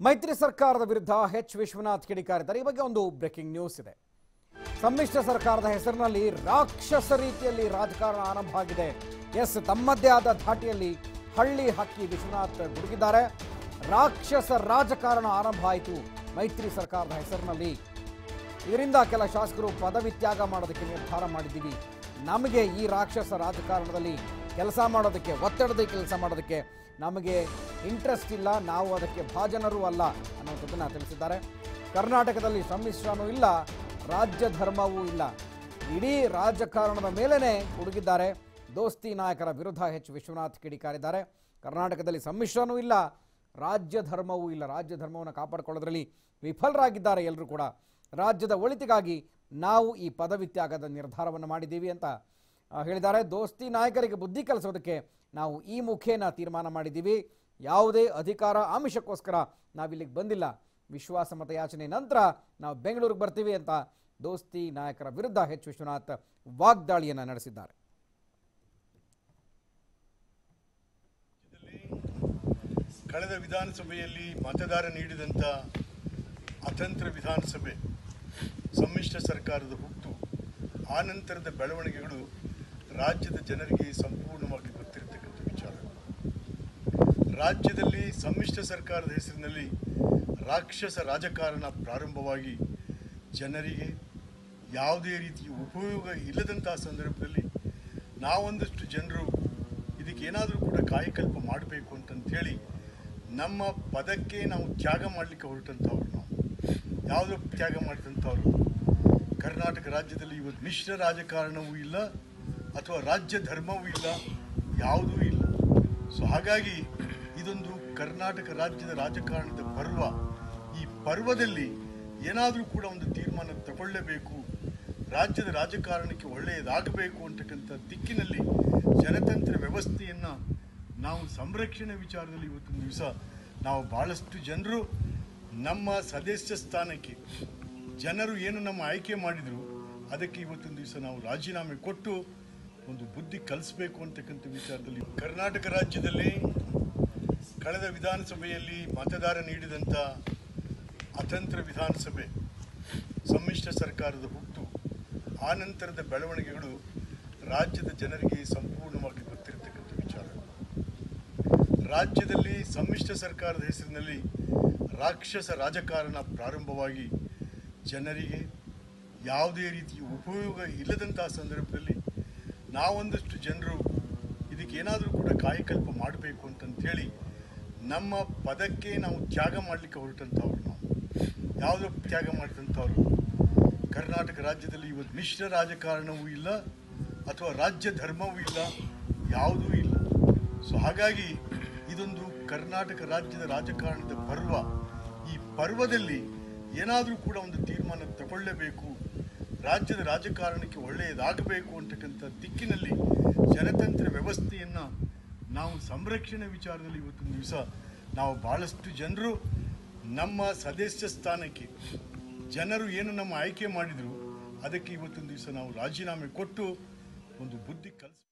ಮೈತ್ರಿ ಸರ್ಕಾರದ ವಿರುದ್ಧ ಎಚ್ ವಿಶ್ವನಾಥ್ ಕಿಡಿಕಾರಿದ್ದಾರೆ ಈ ಬಗ್ಗೆ ಒಂದು ಬ್ರೇಕಿಂಗ್ ನ್ಯೂಸ್ ಇದೆ ಸಮ್ಮಿಶ್ರ ಸರ್ಕಾರದ ಹೆಸರಿನಲ್ಲಿ ರಾಕ್ಷಸ ರೀತಿಯಲ್ಲಿ ರಾಜಕಾರಣ ಆರಂಭ ಆಗಿದೆ ಎಸ್ ತಮ್ಮದೇ ಆದ ಧಾಟಿಯಲ್ಲಿ ಹಳ್ಳಿ ಹಕ್ಕಿ ವಿಶ್ವನಾಥ್ ಗುಡುಗಿದ್ದಾರೆ ರಾಕ್ಷಸ ರಾಜಕಾರಣ ಆರಂಭ ಆಯಿತು ಮೈತ್ರಿ ಸರ್ಕಾರದ ಹೆಸರಿನಲ್ಲಿ ಇದರಿಂದ ಕೆಲ ಶಾಸಕರು ಪದವಿ ತ್ಯಾಗ ಮಾಡೋದಕ್ಕೆ ನಿರ್ಧಾರ ಮಾಡಿದ್ದೀವಿ ನಮಗೆ ಈ ರಾಕ್ಷಸ ರಾಜಕಾರಣದಲ್ಲಿ ಕೆಲಸ ಮಾಡೋದಕ್ಕೆ ಒತ್ತಡದ ಕೆಲಸ ಮಾಡೋದಕ್ಕೆ ನಮಗೆ ಇಂಟ್ರೆಸ್ಟ್ ಇಲ್ಲ ನಾವು ಅದಕ್ಕೆ ಭಾಜನರೂ ಅಲ್ಲ ಅನ್ನೋದನ್ನು ತಿಳಿಸಿದ್ದಾರೆ ಕರ್ನಾಟಕದಲ್ಲಿ ಸಮ್ಮಿಶ್ರನೂ ಇಲ್ಲ ರಾಜ್ಯ ಧರ್ಮವೂ ಇಲ್ಲ ಇಡೀ ರಾಜಕಾರಣದ ಮೇಲೇ ಹುಡುಗಿದ್ದಾರೆ ದೋಸ್ತಿ ನಾಯಕರ ವಿರುದ್ಧ ಎಚ್ ವಿಶ್ವನಾಥ್ ಕಿಡಿಕಾರಿದ್ದಾರೆ ಕರ್ನಾಟಕದಲ್ಲಿ ಸಮ್ಮಿಶ್ರನೂ ಇಲ್ಲ ರಾಜ್ಯ ಧರ್ಮವೂ ಇಲ್ಲ ರಾಜ್ಯ ಧರ್ಮವನ್ನು ಕಾಪಾಡಿಕೊಳ್ಳೋದ್ರಲ್ಲಿ ವಿಫಲರಾಗಿದ್ದಾರೆ ಎಲ್ಲರೂ ಕೂಡ ರಾಜ್ಯದ ಒಳಿತಿಗಾಗಿ ನಾವು ಈ ಪದವಿ ತ್ಯಾಗದ ನಿರ್ಧಾರವನ್ನು ಮಾಡಿದ್ದೀವಿ ಅಂತ ಆ, ಹೇಳಿದ್ದಾರೆ ದೋಸ್ತಿ ನಾಯಕರಿಗೆ ಬುದ್ಧಿ ಕಲಿಸೋದಕ್ಕೆ ನಾವು ಈ ಮುಖೇನ ತೀರ್ಮಾನ ಮಾಡಿದ್ದೀವಿ ಯಾವುದೇ ಅಧಿಕಾರ ಆಮಿಷಕ್ಕೋಸ್ಕರ ನಾವಿಲ್ಲಿಗೆ ಬಂದಿಲ್ಲ ವಿಶ್ವಾಸ ಮತ ಯಾಚನೆ ನಂತರ ನಾವು ಬೆಂಗಳೂರಿಗೆ ಬರ್ತೀವಿ ಅಂತ ದೋಸ್ತಿ ನಾಯಕರ ವಿರುದ್ಧ ಎಚ್ ವಿಶ್ವನಾಥ್ ವಾಗ್ದಾಳಿಯನ್ನು ನಡೆಸಿದ್ದಾರೆ ಕಳೆದ ವಿಧಾನಸಭೆಯಲ್ಲಿ ಮತದಾರ ನೀಡಿದಂಥ ಅತಂತ್ರ ವಿಧಾನಸಭೆ ಸಮ್ಮಿಶ್ರ ಸರ್ಕಾರದ ಹುಟ್ಟು ಆ ನಂತರದ ಬೆಳವಣಿಗೆಗಳು ರಾಜ್ಯದ ಜನರಿಗೆ ಸಂಪೂರ್ಣವಾಗಿ ಗೊತ್ತಿರತಕ್ಕಂಥ ವಿಚಾರ ರಾಜ್ಯದಲ್ಲಿ ಸಮ್ಮಿಶ್ರ ಸರ್ಕಾರದ ಹೆಸರಿನಲ್ಲಿ ರಾಕ್ಷಸ ರಾಜಕಾರಣ ಪ್ರಾರಂಭವಾಗಿ ಜನರಿಗೆ ಯಾವುದೇ ರೀತಿಯ ಉಪಯೋಗ ಇಲ್ಲದಂತಹ ಸಂದರ್ಭದಲ್ಲಿ ನಾವೊಂದಷ್ಟು ಜನರು ಇದಕ್ಕೆ ಏನಾದರೂ ಕೂಡ ಕಾಯಕಲ್ಪ ಮಾಡಬೇಕು ಅಂತಂತೇಳಿ ನಮ್ಮ ಪದಕ್ಕೆ ನಾವು ತ್ಯಾಗ ಮಾಡಲಿಕ್ಕೆ ಹೊರಟಂಥವ್ರು ನಾವು ಯಾವುದೋ ತ್ಯಾಗ ಮಾಡಿದಂಥವ್ರು ಕರ್ನಾಟಕ ರಾಜ್ಯದಲ್ಲಿ ಇವತ್ತು ಮಿಶ್ರ ರಾಜಕಾರಣವೂ ಇಲ್ಲ ಅಥವಾ ರಾಜ್ಯ ಧರ್ಮವೂ ಇಲ್ಲ ಯಾವುದೂ ಇಲ್ಲ ಸೊ ಹಾಗಾಗಿ ಇದೊಂದು ಕರ್ನಾಟಕ ರಾಜ್ಯದ ರಾಜಕಾರಣದ ಪರ್ವ ಈ ಪರ್ವದಲ್ಲಿ ಏನಾದರೂ ಕೂಡ ಒಂದು ತೀರ್ಮಾನ ತಗೊಳ್ಳೇಬೇಕು ರಾಜ್ಯದ ರಾಜಕಾರಣಕ್ಕೆ ಒಳ್ಳೆಯದಾಗಬೇಕು ಅಂತಕ್ಕಂಥ ದಿಕ್ಕಿನಲ್ಲಿ ಜನತಂತ್ರ ವ್ಯವಸ್ಥೆಯನ್ನು ನಾವು ಸಂರಕ್ಷಣೆ ವಿಚಾರದಲ್ಲಿ ಇವತ್ತಿನ ದಿವಸ ನಾವು ಭಾಳಷ್ಟು ಜನರು ನಮ್ಮ ಸದಸ್ಯ ಸ್ಥಾನಕ್ಕೆ ಜನರು ಏನು ನಮ್ಮ ಆಯ್ಕೆ ಮಾಡಿದರು ಅದಕ್ಕೆ ಇವತ್ತಿನ ದಿವಸ ನಾವು ರಾಜೀನಾಮೆ ಕೊಟ್ಟು ಒಂದು ಬುದ್ಧಿ ಕಲಿಸ್ಬೇಕು ಅಂತಕ್ಕಂಥ ವಿಚಾರದಲ್ಲಿ ಕರ್ನಾಟಕ ರಾಜ್ಯದಲ್ಲಿ ಕಳೆದ ವಿಧಾನಸಭೆಯಲ್ಲಿ ಮತದಾರ ನೀಡಿದಂಥ ಅತಂತ್ರ ವಿಧಾನಸಭೆ ಸಮ್ಮಿಶ್ರ ಸರ್ಕಾರದ ಹುಟ್ಟು ಆ ನಂತರದ ಬೆಳವಣಿಗೆಗಳು ರಾಜ್ಯದ ಜನರಿಗೆ ಸಂಪೂರ್ಣವಾಗಿ ಗೊತ್ತಿರತಕ್ಕಂಥ ವಿಚಾರ ರಾಜ್ಯದಲ್ಲಿ ಸಮ್ಮಿಶ್ರ ಸರ್ಕಾರದ ಹೆಸರಿನಲ್ಲಿ ರಾಕ್ಷಸ ರಾಜಕಾರಣ ಪ್ರಾರಂಭವಾಗಿ ಜನರಿಗೆ ಯಾವುದೇ ರೀತಿಯ ಉಪಯೋಗ ಇಲ್ಲದಂತಹ ಸಂದರ್ಭದಲ್ಲಿ ನಾವೊಂದಷ್ಟು ಜನರು ಇದಕ್ಕೆ ಏನಾದರೂ ಕೂಡ ಕಾಯಕಲ್ಪ ಮಾಡಬೇಕು ಅಂತಂತೇಳಿ ನಮ್ಮ ಪದಕ್ಕೆ ನಾವು ತ್ಯಾಗ ಮಾಡಲಿಕ್ಕೆ ಹೊರಟಂಥವ್ರು ನಾವು ಯಾವುದೋ ತ್ಯಾಗ ಮಾಡಿದಂಥವ್ರು ಕರ್ನಾಟಕ ರಾಜ್ಯದಲ್ಲಿ ಇವತ್ತು ಮಿಶ್ರ ರಾಜಕಾರಣವೂ ಇಲ್ಲ ಅಥವಾ ರಾಜ್ಯ ಧರ್ಮವೂ ಇಲ್ಲ ಯಾವುದೂ ಇಲ್ಲ ಸೊ ಹಾಗಾಗಿ ಇದೊಂದು ಕರ್ನಾಟಕ ರಾಜ್ಯದ ರಾಜಕಾರಣದ ಪರ್ವ ಈ ಪರ್ವದಲ್ಲಿ ಏನಾದರೂ ಕೂಡ ಒಂದು ತೀರ್ಮಾನ ತಗೊಳ್ಳೇಬೇಕು ರಾಜ್ಯದ ರಾಜಕಾರಣಕ್ಕೆ ಒಳ್ಳೆಯದಾಗಬೇಕು ಅಂತಕ್ಕಂಥ ದಿಕ್ಕಿನಲ್ಲಿ ಜನತಂತ್ರ ವ್ಯವಸ್ಥೆಯನ್ನು ನಾವು ಸಂರಕ್ಷಣೆ ವಿಚಾರದಲ್ಲಿ ಇವತ್ತಿನ ದಿವಸ ನಾವು ಭಾಳಷ್ಟು ಜನರು ನಮ್ಮ ಸದಸ್ಯ ಸ್ಥಾನಕ್ಕೆ ಜನರು ಏನು ನಮ್ಮ ಆಯ್ಕೆ ಮಾಡಿದರು ಅದಕ್ಕೆ ಇವತ್ತಿನ ದಿವಸ ನಾವು ರಾಜೀನಾಮೆ ಕೊಟ್ಟು ಒಂದು ಬುದ್ಧಿ ಕಲಿಸ್